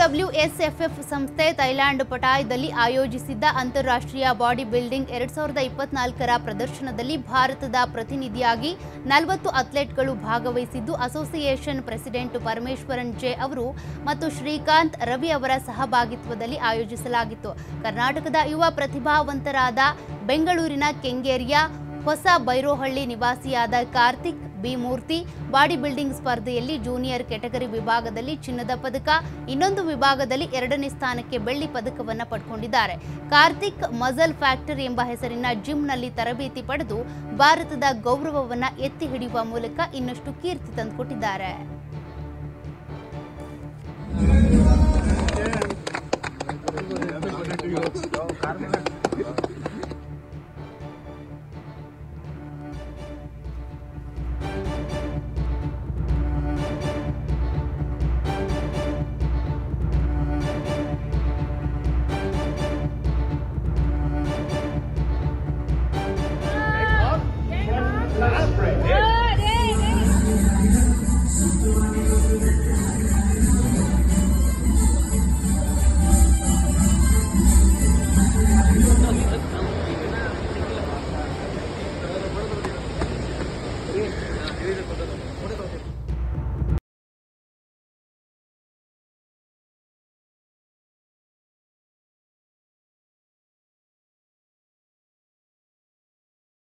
ಡಬ್ಲ್ಯೂಎಸ್ಎಫ್ಎಫ್ ಸಂಸ್ಥೆ ಥೈಲ್ಯಾಂಡ್ ಪಟಾಯದಲ್ಲಿ ಆಯೋಜಿಸಿದ್ದ ಅಂತಾರಾಷ್ಟ್ರೀಯ ಬಾಡಿ ಬಿಲ್ಡಿಂಗ್ ಎರಡ್ ಸಾವಿರದ ಇಪ್ಪತ್ನಾಲ್ಕರ ಪ್ರದರ್ಶನದಲ್ಲಿ ಭಾರತದ ಪ್ರತಿನಿಧಿಯಾಗಿ ನಲವತ್ತು ಅಥ್ಲೆಟ್ಗಳು ಭಾಗವಹಿಸಿದ್ದು ಅಸೋಸಿಯೇಷನ್ ಪ್ರೆಸಿಡೆಂಟ್ ಪರಮೇಶ್ವರನ್ ಜೆ ಅವರು ಮತ್ತು ಶ್ರೀಕಾಂತ್ ರವಿ ಅವರ ಸಹಭಾಗಿತ್ವದಲ್ಲಿ ಆಯೋಜಿಸಲಾಗಿತ್ತು ಕರ್ನಾಟಕದ ಯುವ ಪ್ರತಿಭಾವಂತರಾದ ಬೆಂಗಳೂರಿನ ಕೆಂಗೇರಿಯ ಹೊಸ ಬೈರೋಹಳ್ಳಿ ನಿವಾಸಿಯಾದ Karthik B Murthy body building ಸ್ಪರ್ಧೆಯಲ್ಲಿ ಜೂನಿಯರ್ ಕೆಟಗರಿ ವಿಭಾಗದಲ್ಲಿ ಚಿನ್ನದ ಪದಕ ಇನ್ನೊಂದು ವಿಭಾಗದಲ್ಲಿ ಎರಡನೇ ಸ್ಥಾನಕ್ಕೆ ಬೆಳ್ಳಿ ಪದಕವನ್ನು ಪಡ್ಕೊಂಡಿದ್ದಾರೆ ಕಾರ್ತಿಕ್ ಮಜಲ್ ಫ್ಯಾಕ್ಟರಿ ಎಂಬ ಹೆಸರಿನ ಜಿಮ್ನಲ್ಲಿ ತರಬೇತಿ ಪಡೆದು ಭಾರತದ ಗೌರವವನ್ನು ಎತ್ತಿ ಹಿಡಿಯುವ ಮೂಲಕ ಇನ್ನಷ್ಟು ಕೀರ್ತಿ ತಂದುಕೊಟ್ಟಿದ್ದಾರೆ